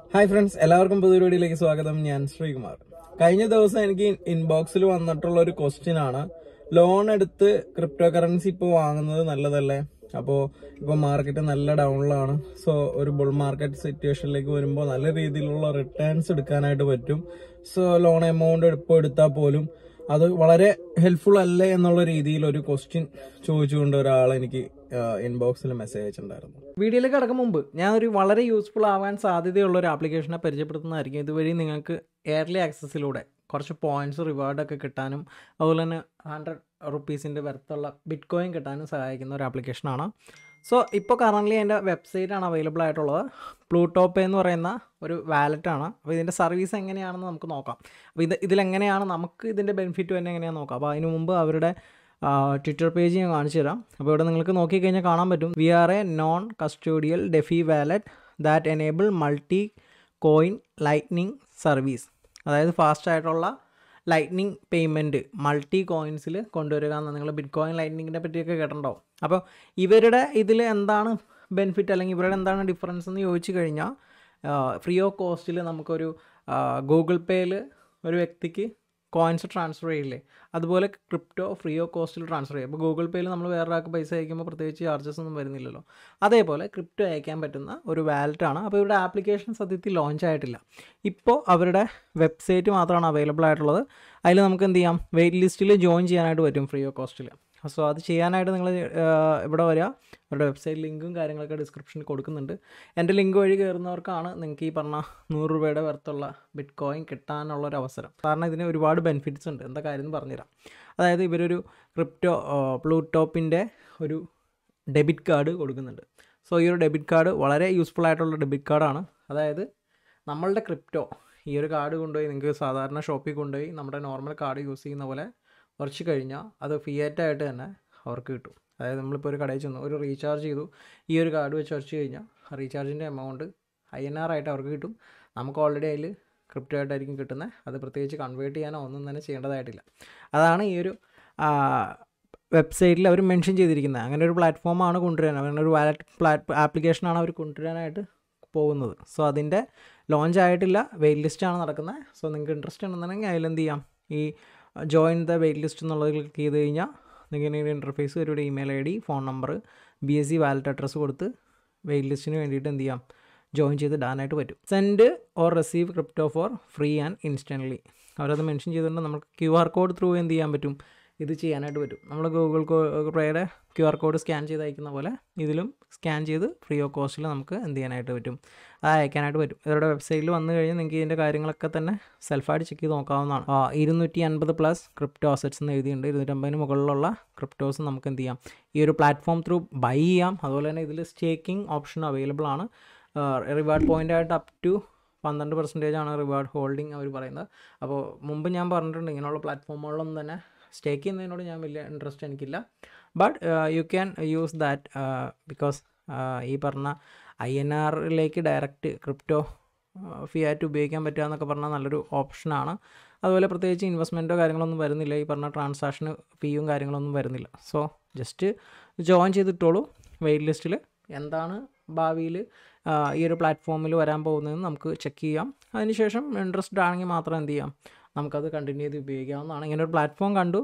hi friends എല്ലാവർക്കും പുതിയൊരു വീഡിയോയിലേക്ക് സ്വാഗതം ഞാൻ ശ്രീകുമാർ കഴിഞ്ഞ ദിവസം എനിക്ക് ഇൻബോക്സിൽ വന്നിട്ടുള്ള ഒരു ക്വസ്റ്റ്യൻ ആണ് ലോൺ എടുത്ത് ക്രിപ്റ്റോ കറൻസി ഇപ്പോൾ വാങ്ങുന്നത് നല്ലതല്ലേ അപ്പോൾ ഇപ്പോൾ മാർക്കറ്റ് നല്ല ഡൗണിലാണ് സോ ഒരു ബുൾ മാർക്കറ്റ് സിറ്റുവേഷനിലേക്ക് വരുമ്പോൾ നല്ല രീതിയിലുള്ള റിട്ടേൺസ് എടുക്കാനായിട്ട് പറ്റും സോ ലോൺ എമൗണ്ട് ഇപ്പോൾ എടുത്താൽ പോലും അത് വളരെ ഹെൽപ്ഫുൾ അല്ലേ എന്നുള്ള രീതിയിൽ ഒരു ക്വസ്റ്റ്യൻ ചോദിച്ചുകൊണ്ട് ഒരാൾ എനിക്ക് ഇൻബോക്സിൽ മെസ്സേജ് അയച്ചിട്ടുണ്ടായിരുന്നു വീഡിയോയിലേക്ക് കടക്കും മുമ്പ് ഞാൻ ഒരു വളരെ യൂസ്ഫുൾ ആവാൻ സാധ്യതയുള്ള ഒരു ആപ്ലിക്കേഷനെ പരിചയപ്പെടുത്തുന്നതായിരിക്കും ഇതുവഴി നിങ്ങൾക്ക് എയർലി ആക്സസിലൂടെ കുറച്ച് പോയിന്റ്സ് റിവാർഡൊക്കെ കിട്ടാനും അതുപോലെ തന്നെ ഹൺഡ്രഡ് റുപ്പീസിൻ്റെ വരത്തുള്ള ബിറ്റ് കോയിൻ കിട്ടാനും സഹായിക്കുന്ന ഒരു ആപ്ലിക്കേഷനാണ് സോ ഇപ്പോൾ കറൻ്റ്ലി എൻ്റെ വെബ്സൈറ്റാണ് അവൈലബിൾ ആയിട്ടുള്ളത് പ്ലൂട്ടോപ്പ് എന്ന് പറയുന്ന ഒരു വാലറ്റാണ് അപ്പോൾ ഇതിൻ്റെ സർവീസ് എങ്ങനെയാണെന്ന് നമുക്ക് നോക്കാം അപ്പോൾ ഇത് ഇതിലെങ്ങനെയാണ് നമുക്ക് ഇതിൻ്റെ ബെനിഫിറ്റ് തന്നെ എങ്ങനെയാണെന്ന് നോക്കാം അപ്പോൾ അതിന് മുമ്പ് അവരുടെ ട്വിറ്റർ പേജ് ഞാൻ കാണിച്ചു തരാം അപ്പോൾ ഇവിടെ നിങ്ങൾക്ക് നോക്കിക്കഴിഞ്ഞാൽ കാണാൻ പറ്റും we are a non custodial DeFi wallet that enable multi coin lightning service അതായത് ഫാസ്റ്റ് ആയിട്ടുള്ള ലൈറ്റ്നിങ് പേയ്മെൻറ്റ് മൾട്ടി കോയിൻസിൽ കൊണ്ടുവരിക എന്ന് നിങ്ങൾ ബിറ്റ് കോയിൻ ലൈറ്റ്നിങ്ങിനെ പറ്റിയൊക്കെ കേട്ടിട്ടുണ്ടാവും അപ്പോൾ ഇവരുടെ ഇതിൽ എന്താണ് ബെനിഫിറ്റ് അല്ലെങ്കിൽ ഇവരുടെ എന്താണ് ഡിഫറൻസ് എന്ന് ചോദിച്ചു കഴിഞ്ഞാൽ ഫ്രീ ഓഫ് കോസ്റ്റിൽ നമുക്കൊരു ഗൂഗിൾ പേയിൽ ഒരു വ്യക്തിക്ക് കോയിൻസ് ട്രാൻസ്ഫർ ചെയ്യില്ലേ അതുപോലെ ക്രിപ്റ്റോ ഫ്രീ ഓഫ് കോസ്റ്റിൽ ട്രാൻസ്ഫർ ചെയ്യും അപ്പോൾ ഗൂഗിൾ പേയിൽ നമ്മൾ വേറൊരാൾക്ക് പൈസ അയക്കുമ്പോൾ പ്രത്യേകിച്ച് ചാർജസ് ഒന്നും വരുന്നില്ലല്ലോ അതേപോലെ ക്രിപ്റ്റോ അയക്കാൻ പറ്റുന്ന ഒരു വാലറ്റാണ് അപ്പോൾ ഇവിടെ ആപ്ലിക്കേഷൻ സത്യത്തിൽ ലോഞ്ച് ആയിട്ടില്ല ഇപ്പോൾ അവരുടെ വെബ്സൈറ്റ് മാത്രമാണ് അവൈലബിൾ ആയിട്ടുള്ളത് അതിൽ നമുക്ക് എന്ത് ചെയ്യാം വെയിറ്റ് ലിസ്റ്റിൽ ജോയിൻ ചെയ്യാനായിട്ട് പറ്റും ഫ്രീ ഓഫ് കോസ്റ്റിൽ സോ അത് ചെയ്യാനായിട്ട് നിങ്ങൾ ഇവിടെ വരിക അവരുടെ വെബ്സൈറ്റ് ലിങ്കും കാര്യങ്ങളൊക്കെ ഡിസ്ക്രിപ്ഷനിൽ കൊടുക്കുന്നുണ്ട് എൻ്റെ ലിങ്ക് വഴി കയറുന്നവർക്കാണ് നിങ്ങൾക്ക് ഈ പറഞ്ഞ നൂറ് രൂപയുടെ വർത്തുള്ള ബിറ്റ് കോയിൻ കിട്ടാനുള്ള ഒരു അവസരം കാരണം ഇതിന് ഒരുപാട് ബെനിഫിറ്റ്സ് ഉണ്ട് എന്താ കാര്യം എന്ന് പറഞ്ഞുതരാം അതായത് ഇവരൊരു ക്രിപ്റ്റോ പ്ലൂട്ടോപ്പിൻ്റെ ഒരു ഡെബിറ്റ് കാർഡ് കൊടുക്കുന്നുണ്ട് സോ ഈ ഒരു ഡെബിറ്റ് കാർഡ് വളരെ യൂസ്ഫുൾ ആയിട്ടുള്ള ഡെബിറ്റ് കാർഡാണ് അതായത് നമ്മളുടെ ക്രിപ്റ്റോ ഈ ഒരു കാർഡ് കൊണ്ടുപോയി നിങ്ങൾക്ക് സാധാരണ ഷോപ്പിൽ കൊണ്ടുപോയി നമ്മുടെ നോർമൽ കാർഡ് യൂസ് ചെയ്യുന്ന പോലെ കുറച്ച് കഴിഞ്ഞാൽ അത് ഫിയറ്റായിട്ട് തന്നെ അവർക്ക് കിട്ടും അതായത് നമ്മളിപ്പോൾ ഒരു കടയിൽ ചെന്നു ഒരു റീചാർജ് ചെയ്തു ഈ ഒരു കാർഡ് വെച്ച് കുറച്ച് കഴിഞ്ഞാൽ റീചാർജിൻ്റെ എമൗണ്ട് ഐ എൻ ആർ ആയിട്ട് അവർക്ക് കിട്ടും നമുക്ക് ഓൾറെഡി അതിൽ ക്രിപ്റ്റോ ആയിട്ടായിരിക്കും കിട്ടുന്നത് അത് പ്രത്യേകിച്ച് കൺവേർട്ട് ചെയ്യാനോ ഒന്നും തന്നെ ചെയ്യേണ്ടതായിട്ടില്ല അതാണ് ഈ ഒരു വെബ്സൈറ്റിൽ അവർ മെൻഷൻ ചെയ്തിരിക്കുന്നത് അങ്ങനെ ഒരു പ്ലാറ്റ്ഫോമാണ് കൊണ്ടുവരാൻ അങ്ങനെ ഒരു വാലറ്റ് പ്ലാറ്റ് ആപ്ലിക്കേഷനാണ് അവർ കൊണ്ടുവരാനായിട്ട് പോകുന്നത് സോ അതിൻ്റെ ലോഞ്ച് ആയിട്ടില്ല വെയിറ്റ് ലിസ്റ്റാണ് നടക്കുന്നത് സോ നിങ്ങൾക്ക് ഇൻട്രസ്റ്റ് ഉണ്ടെന്നുണ്ടെങ്കിൽ അതിലെന്ത് ചെയ്യാം ഈ ജോയിൻ ദ വെയിറ്റ് ലിസ്റ്റ് എന്നുള്ളത് ക്ലിക്ക് ചെയ്ത് കഴിഞ്ഞാൽ നിങ്ങൾക്ക് ഇൻ്റർഫേസ് ഒരു email I D phone number B S C wallet address കൊടുത്ത് വെയിറ്റ് ലിസ്റ്റിന് വേണ്ടിയിട്ട് എന്ത് ചെയ്യാം ജോയിൻ ചെയ്ത് ഇടാനായിട്ട് പറ്റും send or receive crypto for free and instantly അവരത് മെൻഷൻ ചെയ്തുകൊണ്ട് നമുക്ക് ക്യു ആർ കോഡ് ത്രൂ എന്ത് ചെയ്യാൻ പറ്റും ഇത് ചെയ്യാനായിട്ട് പറ്റും നമ്മൾ ഗൂഗിൾ പേയുടെ ക്യു ആർ കോഡ് സ്കാൻ ചെയ്ത് അയക്കുന്ന പോലെ ഇതിലും സ്കാൻ ചെയ്ത് ഫ്രീ ഓഫ് കോസ്റ്റിൽ നമുക്ക് എന്ത് ചെയ്യാനായിട്ട് പറ്റും അത് അയക്കാനായിട്ട് പറ്റും ഇവരുടെ വെബ്സൈറ്റിൽ വന്നു കഴിഞ്ഞാൽ നിങ്ങൾക്ക് ഇതിൻ്റെ കാര്യങ്ങളൊക്കെ തന്നെ സെൽഫായിട്ട് ചെക്ക് ചെയ്ത് നോക്കാവുന്നതാണ് ഇരുന്നൂറ്റി അൻപത് പ്ലസ് ക്രിപ്റ്റോ അസറ്റ്സ് എന്ന് എഴുതിയിട്ടുണ്ട് ഇരുന്നൂറ്റമ്പതിന് മുകളിലുള്ള ക്രിപ്റ്റോസ് നമുക്ക് എന്ത് ചെയ്യാം ഈ ഒരു പ്ലാറ്റ്ഫോം ത്രൂ ബൈ ചെയ്യാം അതുപോലെ തന്നെ ഇതിൽ സ്റ്റേക്കിംഗ് ഓപ്ഷൻ അവൈലബിൾ ആണ് റിവാർഡ് പോയിൻ്റ് ആയിട്ട് അപ് ടു പന്ത്രണ്ട് പെർസെൻറ്റേജ് ആണ് റിവാർഡ് ഹോൾഡിംഗ് അവർ പറയുന്നത് അപ്പോൾ മുമ്പ് ഞാൻ പറഞ്ഞിട്ടുണ്ട് ഇങ്ങനെയുള്ള പ്ലാറ്റ്ഫോമുകളിലൊന്നും തന്നെ സ്റ്റേക്ക് ചെയ്യുന്നതിനോട് ഞാൻ വലിയ ഇൻട്രസ്റ്റ് എനിക്കില്ല but you can use that because ഈ പറഞ്ഞ ഐ എൻ ആറിലേക്ക് ഡയറക്റ്റ് ക്രിപ്റ്റോ ഫിയാറ്റ് ഉപയോഗിക്കാൻ പറ്റുക എന്നൊക്കെ പറഞ്ഞാൽ നല്ലൊരു ഓപ്ഷനാണ് അതുപോലെ പ്രത്യേകിച്ച് ഇൻവെസ്റ്റ്മെൻറ്റോ കാര്യങ്ങളൊന്നും വരുന്നില്ല ഈ പറഞ്ഞ ട്രാൻസാക്ഷന് ഫീയും കാര്യങ്ങളൊന്നും വരുന്നില്ല സോ ജസ്റ്റ് ജോയിൻ ചെയ്തിട്ടോളൂ വെയിറ്റ് ലിസ്റ്റിൽ എന്താണ് ഭാവിയിൽ ഈ ഒരു പ്ലാറ്റ്ഫോമിൽ വരാൻ പോകുന്നതെന്ന് നമുക്ക് ചെക്ക് ചെയ്യാം അതിനുശേഷം ഇൻട്രസ്റ്റഡ് ആണെങ്കിൽ മാത്രം എന്ത് ചെയ്യാം നമുക്കത് കണ്ടിന്യൂ ചെയ്ത് ഉപയോഗിക്കാവുന്നതാണ് ഇങ്ങനെ ഒരു പ്ലാറ്റ്ഫോം കണ്ടു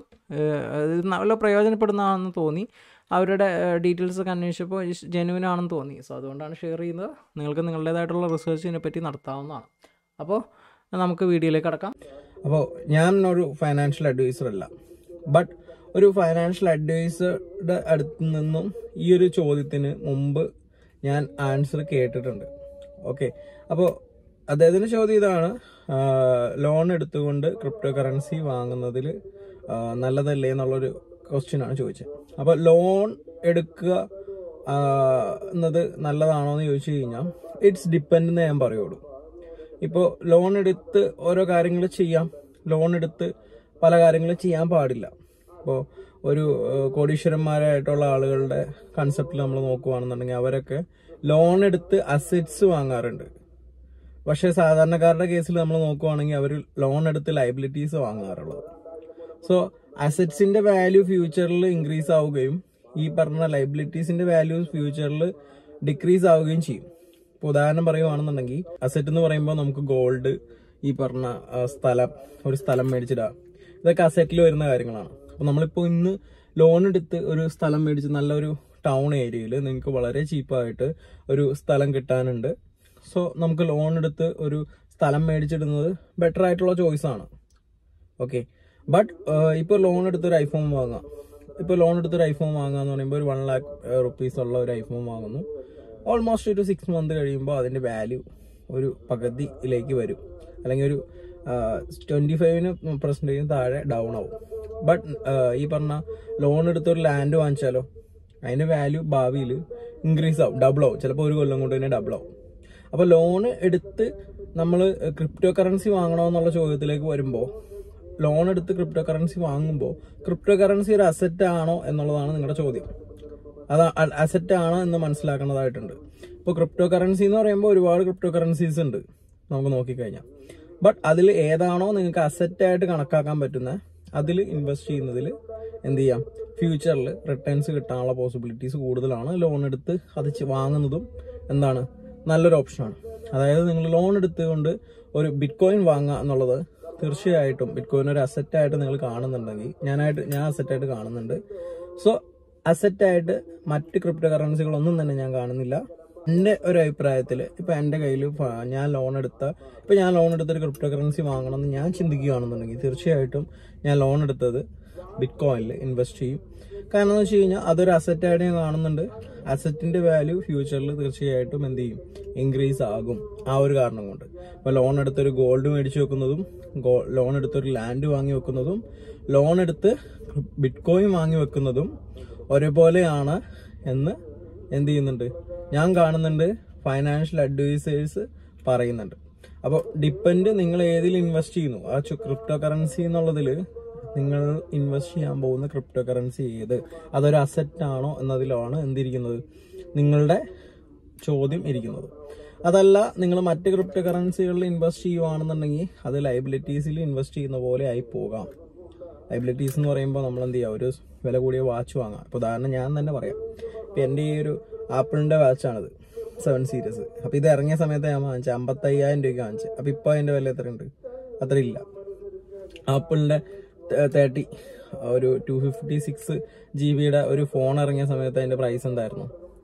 ഇത് നല്ല പ്രയോജനപ്പെടുന്നതാണെന്ന് തോന്നി അവരുടെ ഡീറ്റെയിൽസ് ഒക്കെ അന്വേഷിച്ചപ്പോൾ ജെനുവിൻ ആണെന്ന് തോന്നി സോ അതുകൊണ്ടാണ് ഷെയർ ചെയ്യുന്നത് നിങ്ങൾക്ക് നിങ്ങളുടേതായിട്ടുള്ള റിസർച്ചിനെ പറ്റി നടത്താവുന്നതാണ് അപ്പോൾ നമുക്ക് വീഡിയോയിലേക്ക് കടക്കാം അപ്പോൾ ഞാൻ ഒരു ഫൈനാൻഷ്യൽ അഡ്വൈസർ അല്ല ബട്ട് ഒരു ഫൈനാൻഷ്യൽ അഡ്വൈസറുടെ അടുത്ത് നിന്നും ഈ ഒരു ചോദ്യത്തിന് മുമ്പ് ഞാൻ ആൻസർ കേട്ടിട്ടുണ്ട് ഓക്കെ അപ്പോൾ അദ്ദേഹത്തിന്റെ ചോദ്യം ഇതാണ് ലോൺ എടുത്തുകൊണ്ട് ക്രിപ്റ്റോ കറൻസി വാങ്ങുന്നതിൽ നല്ലതല്ലേ എന്നുള്ളൊരു ക്വസ്റ്റ്യൻ ആണ് ചോദിച്ചത് അപ്പോൾ ലോൺ എടുക്കുക എന്നത് നല്ലതാണോ എന്ന് ചോദിച്ചു കഴിഞ്ഞാൽ ഇറ്റ്സ് ഡിപ്പെൻഡ് എന്ന് ഞാൻ പറയുള്ളൂ ഇപ്പോൾ ലോൺ എടുത്ത് ഓരോ കാര്യങ്ങൾ ചെയ്യാം ലോൺ എടുത്ത് പല കാര്യങ്ങളും ചെയ്യാൻ പാടില്ല ഇപ്പോൾ ഒരു കോടീശ്വരന്മാരായിട്ടുള്ള ആളുകളുടെ കൺസെപ്റ്റിൽ നമ്മൾ നോക്കുകയാണെന്നുണ്ടെങ്കിൽ അവരൊക്കെ ലോൺ എടുത്ത് അസറ്റ്സ് വാങ്ങാറുണ്ട് പക്ഷെ സാധാരണക്കാരുടെ കേസിൽ നമ്മൾ നോക്കുവാണെങ്കിൽ അവർ ലോൺ എടുത്ത് ലൈബിലിറ്റീസ് വാങ്ങാറുള്ളത് സോ അസറ്റ്സിന്റെ വാല്യൂ ഫ്യൂച്ചറിൽ ഇൻക്രീസ് ആവുകയും ഈ പറഞ്ഞ ലൈബിലിറ്റീസിന്റെ വാല്യൂ ഫ്യൂച്ചറിൽ ഡിക്രീസ് ആവുകയും ചെയ്യും ഇപ്പോൾ ഉദാഹരണം പറയുവാണെന്നുണ്ടെങ്കിൽ അസറ്റ് എന്ന് പറയുമ്പോൾ നമുക്ക് ഗോൾഡ് ഈ പറഞ്ഞ ആ, സ്ഥലം ഒരു സ്ഥലം മേടിച്ചിടുക ഇതൊക്കെ അസറ്റിൽ വരുന്ന കാര്യങ്ങളാണ് അപ്പോൾ നമ്മളിപ്പോൾ ഇന്ന് ലോൺ എടുത്ത് ഒരു സ്ഥലം മേടിച്ച് നല്ലൊരു ടൗൺ ഏരിയയിൽ നിങ്ങൾക്ക് വളരെ ചീപ്പായിട്ട് ഒരു സ്ഥലം കിട്ടാനുണ്ട് സോ നമുക്ക് ലോൺ എടുത്ത് ഒരു സ്ഥലം മേടിച്ചിടുന്നത് ബെറ്റർ ആയിട്ടുള്ള ചോയ്സ് ആണ് ഓക്കെ ബട്ട് ഇപ്പോൾ ലോൺ എടുത്തൊരു ഐഫോൺ വാങ്ങാം ഇപ്പോൾ ലോൺ എടുത്തൊരു ഐഫോൺ വാങ്ങുക എന്ന് പറയുമ്പോൾ ഒരു വൺ ലാക്ക് റുപ്പീസ് ഉള്ള ഒരു ഐഫോൺ വാങ്ങുന്നു ഓൾമോസ്റ്റ് ഒരു സിക്സ് മന്ത് കഴിയുമ്പോൾ അതിൻ്റെ വാല്യൂ ഒരു പകുതിയിലേക്ക് വരും അല്ലെങ്കിൽ ഒരു ട്വൻറ്റി ഫൈവിന് പെർസെൻറ്റേജിന് താഴെ ഡൗൺ ആവും ബട്ട് ഈ പറഞ്ഞ ലോൺ എടുത്തൊരു ലാൻഡ് വാങ്ങിച്ചാലോ അതിൻ്റെ വാല്യൂ ഭാവിയിൽ ഇൻക്രീസ് ആവും ഡബിൾ ആവും ചിലപ്പോൾ ഒരു കൊല്ലം കൊണ്ട് തന്നെ ഡബിൾ ആവും അപ്പോൾ ലോൺ എടുത്ത് നമ്മൾ ക്രിപ്റ്റോ കറൻസി വാങ്ങണോ എന്നുള്ള ചോദ്യത്തിലേക്ക് വരുമ്പോൾ ലോൺ എടുത്ത് ക്രിപ്റ്റോ കറൻസി വാങ്ങുമ്പോൾ ക്രിപ്റ്റോ കറൻസി ഒരു അസറ്റ് ആണോ എന്നുള്ളതാണ് നിങ്ങളുടെ ചോദ്യം അത് അസറ്റ് ആണോ എന്ന് മനസ്സിലാക്കേണ്ടതായിട്ടുണ്ട് ഇപ്പോൾ ക്രിപ്റ്റോ കറൻസി എന്ന് പറയുമ്പോൾ ഒരുപാട് ക്രിപ്റ്റോ കറൻസീസ് ഉണ്ട് നമുക്ക് നോക്കിക്കഴിഞ്ഞാൽ ബട്ട് അതിൽ ഏതാണോ നിങ്ങൾക്ക് അസറ്റ് ആയിട്ട് കണക്കാക്കാൻ പറ്റുന്ന അതിൽ ഇൻവെസ്റ്റ് ചെയ്യുന്നതിൽ എന്ത് ചെയ്യാം ഫ്യൂച്ചറിൽ റിട്ടേൺസ് കിട്ടാനുള്ള പോസിബിലിറ്റീസ് കൂടുതലാണ് ലോൺ എടുത്ത് അത് ചെ- വാങ്ങുന്നതും എന്താണ് നല്ലൊരു ഓപ്ഷനാണ് അതായത് നിങ്ങൾ ലോൺ എടുത്തുകൊണ്ട് ഒരു ബിറ്റ് കോയിൻ വാങ്ങുക എന്നുള്ളത് തീർച്ചയായിട്ടും ബിറ്റ് കോയിൻ ഒരു അസറ്റ് ആയിട്ട് നിങ്ങൾ കാണുന്നുണ്ടെങ്കിൽ ഞാനായിട്ട് ഞാൻ അസറ്റ് ആയിട്ട് കാണുന്നുണ്ട് സോ അസറ്റ് ആയിട്ട് മറ്റ് ക്രിപ്റ്റോ കറൻസികളൊന്നും തന്നെ ഞാൻ കാണുന്നില്ല എൻ്റെ ഒരു അഭിപ്രായത്തിൽ ഇപ്പൊ എൻ്റെ കയ്യിൽ ഞാൻ ലോൺ എടുത്ത ഇപ്പൊ ഞാൻ ലോൺ എടുത്തൊരു ക്രിപ്റ്റോ കറൻസി വാങ്ങണം എന്ന് ഞാൻ ചിന്തിക്കുകയാണെന്നുണ്ടെങ്കിൽ തീർച്ചയായിട്ടും ഞാൻ ലോൺ എടുത്തത് ബിറ്റ് കോയിനിൽ ഇൻവെസ്റ്റ് ചെയ്യും കാരണം എന്ന് വെച്ച് കഴിഞ്ഞാൽ അതൊരു അസറ്റ് ആയിട്ട് ഞാൻ കാണുന്നുണ്ട് അസറ്റിന്റെ വാല്യൂ ഫ്യൂച്ചറിൽ തീർച്ചയായിട്ടും എന്ത് ചെയ്യും ഇൻക്രീസ് ആകും ആ ഒരു കാരണം കൊണ്ട് ഇപ്പൊ ലോൺ എടുത്തൊരു ഗോൾഡ് മേടിച്ച് വെക്കുന്നതും ലോൺ എടുത്തൊരു ലാൻഡ് വാങ്ങി വെക്കുന്നതും ലോൺ എടുത്ത് ബിറ്റ് കോയിൻ വാങ്ങി വെക്കുന്നതും ഒരേപോലെയാണ് എന്ന് എന്ത് ചെയ്യുന്നുണ്ട് ഞാൻ കാണുന്നുണ്ട് ഫൈനാൻഷ്യൽ അഡ്വൈസേഴ്സ് പറയുന്നുണ്ട് അപ്പോൾ ഡിപ്പെൻഡ് നിങ്ങൾ ഏതിൽ ഇൻവെസ്റ്റ് ചെയ്യുന്നു ആ ക്രിപ്റ്റോ കറൻസി എന്നുള്ളതിൽ നിങ്ങൾ ഇൻവെസ്റ്റ് ചെയ്യാൻ പോകുന്ന ക്രിപ്റ്റോ കറൻസി ഏത് അതൊരു അസറ്റ് ആണോ എന്നതിലാണ് എന്തിരിക്കുന്നത് നിങ്ങളുടെ ചോദ്യം ഇരിക്കുന്നത് അതല്ല നിങ്ങൾ മറ്റ് ക്രിപ്റ്റോ കറൻസികളിൽ ഇൻവെസ്റ്റ് ചെയ്യുവാണെന്നുണ്ടെങ്കിൽ അത് ലൈബിലിറ്റീസിൽ ഇൻവെസ്റ്റ് ചെയ്യുന്ന പോലെ ആയി പോകാം ലൈബിലിറ്റീസ് എന്ന് പറയുമ്പോൾ നമ്മൾ എന്ത് ചെയ്യുക ഒരു വില കൂടിയ വാച്ച് വാങ്ങാം ഇപ്പോൾ ഉദാഹരണം ഞാൻ തന്നെ പറയാം ഇപ്പം എൻ്റെ ഈ ഒരു ആപ്പിളിൻ്റെ വാച്ചാണിത് സെവൻ സീരീസ് അപ്പോൾ ഇത് ഇറങ്ങിയ സമയത്ത് ഞാൻ വാങ്ങിച്ചത് അമ്പത്തയ്യായിരം രൂപയ്ക്ക് വാങ്ങിച്ചത് അപ്പോൾ ഇപ്പോൾ അതിൻ്റെ വില എത്രയുണ്ട് അത്ര ഇല്ല ആപ്പിളിൻ്റെ തേർട്ടി ഒരു ടു ഫിഫ്റ്റി സിക്സ് ജി ബിയുടെ ഒരു ഫോൺ ഇറങ്ങിയ സമയത്ത് അതിൻ്റെ പ്രൈസ് എന്തായിരുന്നു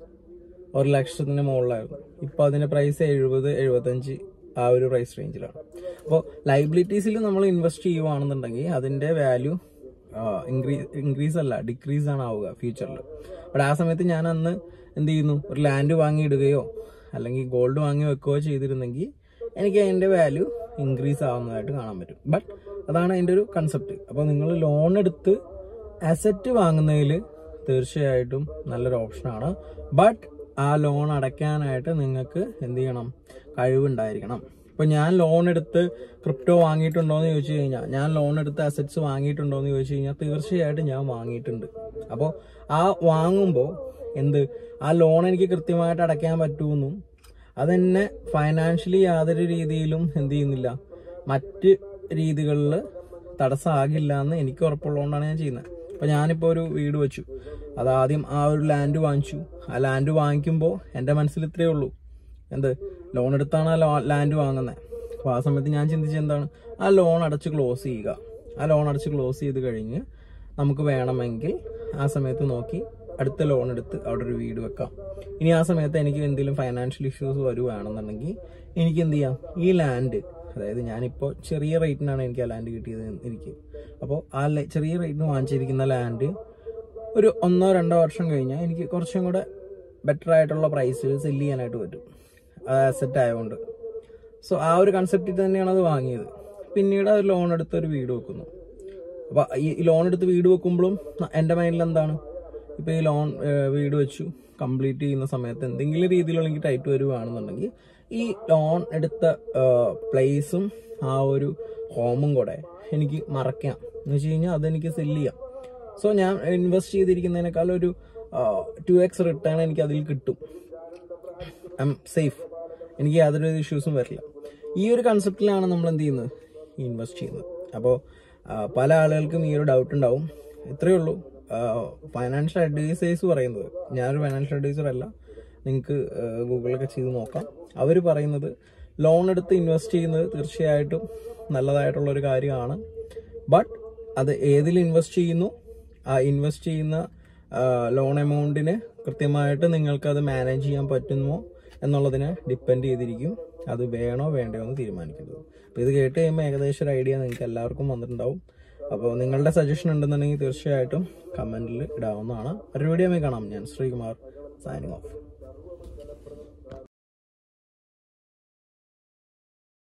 ഒരു ലക്ഷത്തിന് മുകളിലായിരുന്നു ഇപ്പോൾ അതിൻ്റെ പ്രൈസ് എഴുപത് എഴുപത്തഞ്ച് ആ ഒരു പ്രൈസ് റേഞ്ചിലാണ് അപ്പോൾ ലൈബിലിറ്റീസിൽ നമ്മൾ ഇൻവെസ്റ്റ് ചെയ്യുവാണെന്നുണ്ടെങ്കിൽ അതിൻ്റെ വാല്യൂ ഇൻക്രീസ് ഇൻക്രീസ് അല്ല ഡിക്രീസ് ആണ് ആവുക ഫ്യൂച്ചറിൽ ബട്ട് ആ സമയത്ത് ഞാൻ അന്ന് എന്ത് ചെയ്യുന്നു ഒരു ലാൻഡ് വാങ്ങിയിടുകയോ അല്ലെങ്കിൽ ഗോൾഡ് വാങ്ങി വെക്കുകയോ ചെയ്തിരുന്നെങ്കിൽ എനിക്ക് അതിൻ്റെ വാല്യൂ ഇൻക്രീസ് ആവുന്നതായിട്ട് കാണാൻ പറ്റും ബട്ട് അതാണ് അതിൻ്റെ ഒരു കൺസെപ്റ്റ് അപ്പോൾ നിങ്ങൾ ലോൺ എടുത്ത് അസറ്റ് വാങ്ങുന്നതിൽ തീർച്ചയായിട്ടും നല്ലൊരു ഓപ്ഷനാണ് ബട്ട് ആ ലോൺ അടയ്ക്കാനായിട്ട് നിങ്ങൾക്ക് എന്ത് ചെയ്യണം കഴിവുണ്ടായിരിക്കണം ഇപ്പൊ ഞാൻ ലോൺ എടുത്ത് ക്രിപ്റ്റോ വാങ്ങിയിട്ടുണ്ടോ എന്ന് ചോദിച്ചു കഴിഞ്ഞാൽ ഞാൻ ലോൺ എടുത്ത് അസറ്റ്സ് വാങ്ങിയിട്ടുണ്ടോ എന്ന് ചോദിച്ചു കഴിഞ്ഞാൽ തീർച്ചയായിട്ടും ഞാൻ വാങ്ങിയിട്ടുണ്ട് അപ്പോൾ ആ വാങ്ങുമ്പോൾ എന്ത് ആ ലോൺ എനിക്ക് കൃത്യമായിട്ട് അടയ്ക്കാൻ പറ്റുമെന്നും അതെന്നെ ഫൈനാൻഷ്യലി യാതൊരു രീതിയിലും എന്ത് ചെയ്യുന്നില്ല മറ്റ് രീതികളിൽ തടസ്സമാകില്ല എന്ന് എനിക്ക് ഉറപ്പുള്ളതുകൊണ്ടാണ് ഞാൻ ചെയ്യുന്നത് അപ്പൊ ഞാനിപ്പോ ഒരു വീട് വെച്ചു അത് ആദ്യം ആ ഒരു ലാൻഡ് വാങ്ങിച്ചു ആ ലാൻഡ് വാങ്ങിക്കുമ്പോൾ എൻ്റെ മനസ്സിൽ ഇത്രയേ ഉള്ളൂ എന്ത് ലോൺ എടുത്താണ് ആ ലാൻഡ് വാങ്ങുന്നത് അപ്പോൾ ആ സമയത്ത് ഞാൻ ചിന്തിച്ചത് എന്താണ് ആ ലോൺ അടച്ച് ക്ലോസ് ചെയ്യുക ആ ലോൺ അടച്ച് ക്ലോസ് ചെയ്ത് കഴിഞ്ഞ് നമുക്ക് വേണമെങ്കിൽ ആ സമയത്ത് നോക്കി അടുത്ത ലോൺ എടുത്ത് അവിടെ ഒരു വീട് വെക്കാം ഇനി ആ സമയത്ത് എനിക്ക് എന്തെങ്കിലും ഫൈനാൻഷ്യൽ ഇഷ്യൂസ് വരുവാണെന്നുണ്ടെങ്കിൽ എനിക്ക് എന്ത് ചെയ്യാം ഈ ലാൻഡ് അതായത് ഞാനിപ്പോൾ ചെറിയ റേറ്റിനാണ് എനിക്ക് ആ ലാൻഡ് കിട്ടിയത് എനിക്ക് അപ്പോൾ ആ ല- ചെറിയ റേറ്റിന് വാങ്ങിച്ചിരിക്കുന്ന ലാൻഡ് ഒരു ഒന്നോ രണ്ടോ വർഷം കഴിഞ്ഞാൽ എനിക്ക് കുറച്ചും കൂടെ ബെറ്റർ ആയിട്ടുള്ള പ്രൈസിൽ സെല് ചെയ്യാനായിട്ട് പറ്റും അസറ്റ് ആയതുകൊണ്ട് സോ ആ ഒരു കൺസെപ്റ്റിൽ തന്നെയാണ് അത് വാങ്ങിയത് പിന്നീട് അത് ലോൺ എടുത്ത് ഒരു വീട് വെക്കുന്നു അപ്പൊ ഈ ലോൺ എടുത്ത് വീട് വെക്കുമ്പോഴും ന- എൻ്റെ മൈൻഡിൽ എന്താണ് ഇപ്പൊ ഈ ലോൺ വീട് വെച്ചു കംപ്ലീറ്റ് ചെയ്യുന്ന സമയത്ത് എന്തെങ്കിലും രീതിയിലുള്ള എനിക്ക് ടൈറ്റ് വരുവാണെന്നുണ്ടെങ്കിൽ ഈ ലോൺ എടുത്ത പ്ലേസും ആ ഒരു ഹോമും കൂടെ എനിക്ക് മറക്കാം എന്ന് വെച്ച് കഴിഞ്ഞാൽ അതെനിക്ക് സെല് ചെയ്യാം സോ ഞാൻ ഇൻവെസ്റ്റ് ചെയ്തിരിക്കുന്നതിനേക്കാൾ ഒരു ടു എക്സ് റിട്ടേൺ എനിക്ക് അതിൽ കിട്ടും ഐ എം സേഫ് എനിക്ക് യാതൊരു ഇഷ്യൂസും വരില്ല ഈ ഒരു കൺസെപ്റ്റിലാണ് നമ്മൾ എന്ത് ചെയ്യുന്നത് ഇൻവെസ്റ്റ് ചെയ്യുന്നത് അപ്പോൾ പല ആളുകൾക്കും ഈ ഒരു ഡൗട്ട് ഉണ്ടാവും ഇത്രയേ ഉള്ളൂ ഫൈനാൻഷ്യൽ അഡ്വൈസേഴ്സ് പറയുന്നത് ഞാനൊരു ഫൈനാൻഷ്യൽ അഡ്വൈസർ അല്ല നിങ്ങൾക്ക് ഗൂഗിളൊക്കെ ചെയ്ത് നോക്കാം അവർ പറയുന്നത് ലോൺ എടുത്ത് ഇൻവെസ്റ്റ് ചെയ്യുന്നത് തീർച്ചയായിട്ടും നല്ലതായിട്ടുള്ള ഒരു കാര്യമാണ് ബട്ട് അത് ഏതിൽ ഇൻവെസ്റ്റ് ചെയ്യുന്നു ആ ഇൻവെസ്റ്റ് ചെയ്യുന്ന ലോൺ എമൗണ്ടിന് കൃത്യമായിട്ട് നിങ്ങൾക്ക് അത് മാനേജ് ചെയ്യാൻ പറ്റുമോ എന്നുള്ളതിനെ ഡിപ്പെൻഡ് ചെയ്തിരിക്കും അത് വേണോ വേണ്ടയോ എന്ന് തീരുമാനിക്കുന്നത് അപ്പോൾ ഇത് കേട്ട് കഴിയുമ്പോൾ ഏകദേശം ഒരു ഐഡിയ നിങ്ങൾക്ക് എല്ലാവർക്കും വന്നിട്ടുണ്ടാവും അപ്പോൾ നിങ്ങളുടെ സജഷൻ ഉണ്ടെന്നുണ്ടെങ്കിൽ തീർച്ചയായിട്ടും കമൻറ്റിൽ ഇടാവുന്നതാണ് ഒരു വീഡിയോ കാണാം ഞാൻ ശ്രീകുമാർ സൈനിങ് ഓഫ്